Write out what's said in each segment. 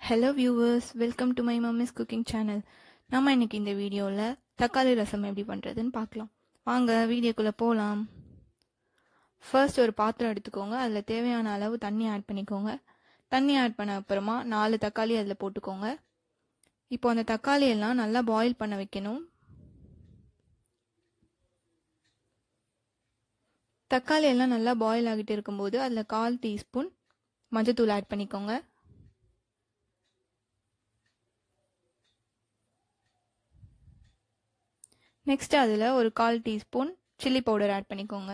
hello viewers welcome to my mummy's cooking channel நம்ம இன்னைக்கு இந்த வீடியோவில் தக்காளி ரசம் எப்படி பண்ணுறதுன்னு பார்க்கலாம் வாங்க வீடியோக்குள்ளே போகலாம் ஃபர்ஸ்ட் ஒரு பாத்திரம் எடுத்துக்கோங்க அதில் தேவையான அளவு தண்ணி ஆட் பண்ணிக்கோங்க தண்ணி ஆட் பண்ண அப்புறமா நாலு தக்காளி அதில் போட்டுக்கோங்க இப்போ அந்த தக்காளி எல்லாம் நல்லா பாயில் பண்ண வைக்கணும் தக்காளி எல்லாம் நல்லா பாயில் ஆகிட்டு இருக்கும்போது அதில் கால் டீஸ்பூன் மஞ்சத்தூள் ஆட் பண்ணிக்கோங்க நெக்ஸ்ட் அதில் ஒரு கால் டீஸ்பூன் சில்லி பவுடர் ஆட் பண்ணிக்கோங்க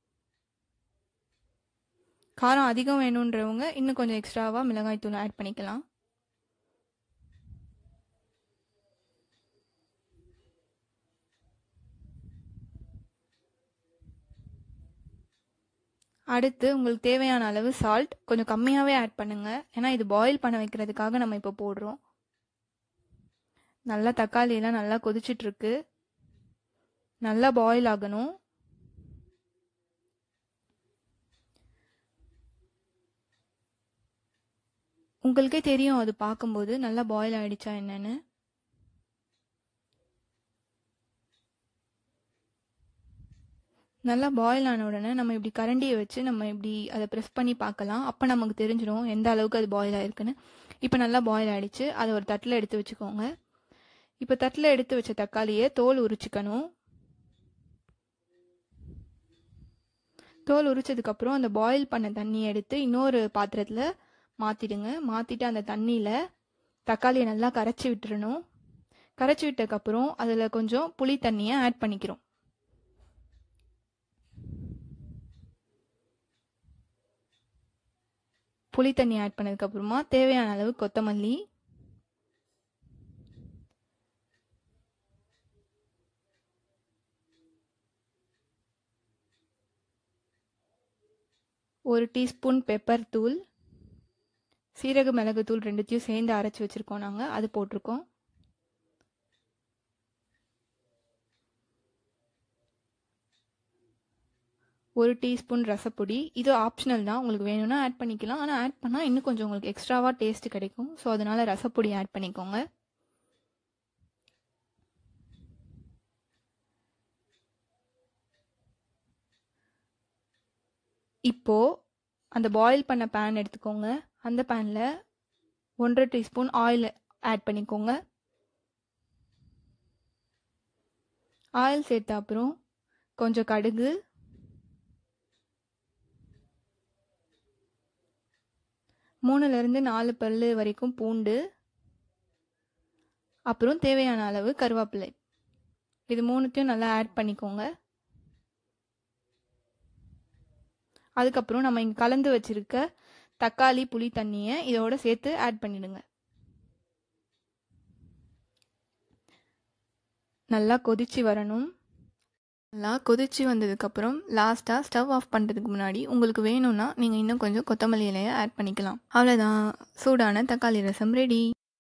காரம் அதிகம் வேணுன்றவங்க இன்னும் கொஞ்சம் எக்ஸ்ட்ராவாக மிளகாய் தூள் ஆட் பண்ணிக்கலாம் அடுத்து உங்களுக்கு தேவையான அளவு சால்ட் கொஞ்சம் கம்மியாகவே ஆட் பண்ணுங்க ஏன்னா இது பாயில் பண்ண வைக்கிறதுக்காக நம்ம இப்போ போடுறோம் நல்லா தக்காளி எல்லாம் நல்லா கொதிச்சிட்டு இருக்கு நல்லா பாயில் ஆகணும் உங்களுக்கே தெரியும் அது பார்க்கும்போது நல்லா பாயில் ஆயிடுச்சா என்னன்னு நல்லா பாயில் ஆன உடனே நம்ம இப்படி கரண்டியை வச்சு நம்ம இப்படி அதை ப்ரெஸ் பண்ணி பார்க்கலாம் அப்போ நமக்கு தெரிஞ்சிடும் எந்த அளவுக்கு அது பாயில் ஆயிருக்குன்னு இப்போ நல்லா பாயில் ஆயிடுச்சு அதை ஒரு தட்டில் எடுத்து வச்சுக்கோங்க இப்போ தட்டில் எடுத்து வச்ச தக்காளியை தோல் உரிச்சுக்கணும் தோல் உரிச்சதுக்கப்புறம் அந்த பாயில் பண்ண தண்ணியை எடுத்து இன்னொரு பாத்திரத்தில் மாற்றிடுங்க மாற்றிட்டு அந்த தண்ணியில் தக்காளியை நல்லா கரைச்சி விட்டுறணும் கரைச்சி விட்டதுக்கப்புறம் அதில் கொஞ்சம் புளி தண்ணியை ஆட் பண்ணிக்கிறோம் புளி தண்ணி ஆட் பண்ணதுக்கப்புறமா தேவையான அளவு கொத்தமல்லி ஒரு டீஸ்பூன் பெப்பர் தூள் சீரக மிளகு தூள் ரெண்டுத்தையும் சேர்ந்து அரைச்சி வச்சுருக்கோம் நாங்கள் அது போட்டிருக்கோம் ஒரு டீஸ்பூன் ரசப்பொடி இது ஆப்ஷனல் தான் உங்களுக்கு வேணும்னா ஆட் பண்ணிக்கலாம் ஆனால் ஆட் பண்ணால் இன்னும் கொஞ்சம் உங்களுக்கு எக்ஸ்ட்ராவாக டேஸ்ட் கிடைக்கும் ஸோ அதனால ரசப்பொடி ஆட் பண்ணிக்கோங்க இப்போ அந்த பாயில் பண்ண பேன் எடுத்துக்கோங்க அந்த பேனில் ஒன்றரை டீஸ்பூன் ஆயில் ஆட் பண்ணிக்கோங்க ஆயில் சேர்த்த அப்புறம் கொஞ்சம் கடுகு மூணுலேருந்து நாலு பல் வரைக்கும் பூண்டு அப்புறம் தேவையான அளவு கருவேப்பிலை இது மூணுத்தையும் நல்லா ஆட் பண்ணிக்கோங்க அதுக்கப்புறம் நம்ம இங்கே கலந்து வச்சிருக்க தக்காளி புளி தண்ணியை இதோட சேர்த்து ஆட் பண்ணிடுங்க நல்லா கொதிச்சு வரணும் நல்லா கொதிச்சு வந்ததுக்கப்புறம் லாஸ்ட்டாக ஸ்டவ் ஆஃப் பண்ணுறதுக்கு முன்னாடி உங்களுக்கு வேணும்னா நீங்கள் இன்னும் கொஞ்சம் கொத்தமல்லி இலையை ஆட் பண்ணிக்கலாம் அவ்வளோதான் சூடான தக்காளி ரசம் ரெடி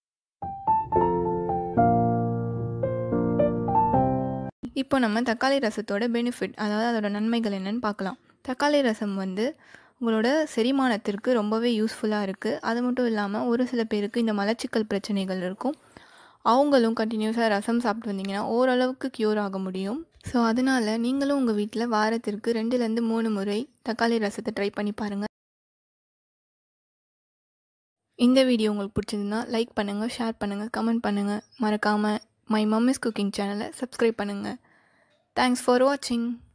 இப்போ நம்ம தக்காளி ரசத்தோட பெனிஃபிட் அதாவது அதோட நன்மைகள் என்னன்னு பார்க்கலாம் தக்காளி ரசம் வந்து உங்களோட செரிமானத்திற்கு ரொம்பவே யூஸ்ஃபுல்லாக இருக்குது அது மட்டும் இல்லாமல் ஒரு சில பேருக்கு இந்த மலச்சிக்கல் பிரச்சனைகள் இருக்கும் அவங்களும் கண்டினியூஸாக ரசம் சாப்பிட்டு வந்தீங்கன்னா ஓரளவுக்கு க்யூர் ஆக முடியும் ஸோ அதனால் நீங்களும் உங்கள் வீட்டில் வாரத்திற்கு ரெண்டுலேருந்து மூணு முறை தக்காளி ரசத்தை ட்ரை பண்ணி பாருங்கள் இந்த வீடியோ உங்களுக்கு பிடிச்சிருந்தா லைக் பண்ணுங்கள் ஷேர் பண்ணுங்கள் கமெண்ட் பண்ணுங்கள் மறக்காமல் மை மம்மிஸ் குக்கிங் சேனலை சப்ஸ்கிரைப் பண்ணுங்கள் தேங்க்ஸ் ஃபார் வாட்சிங்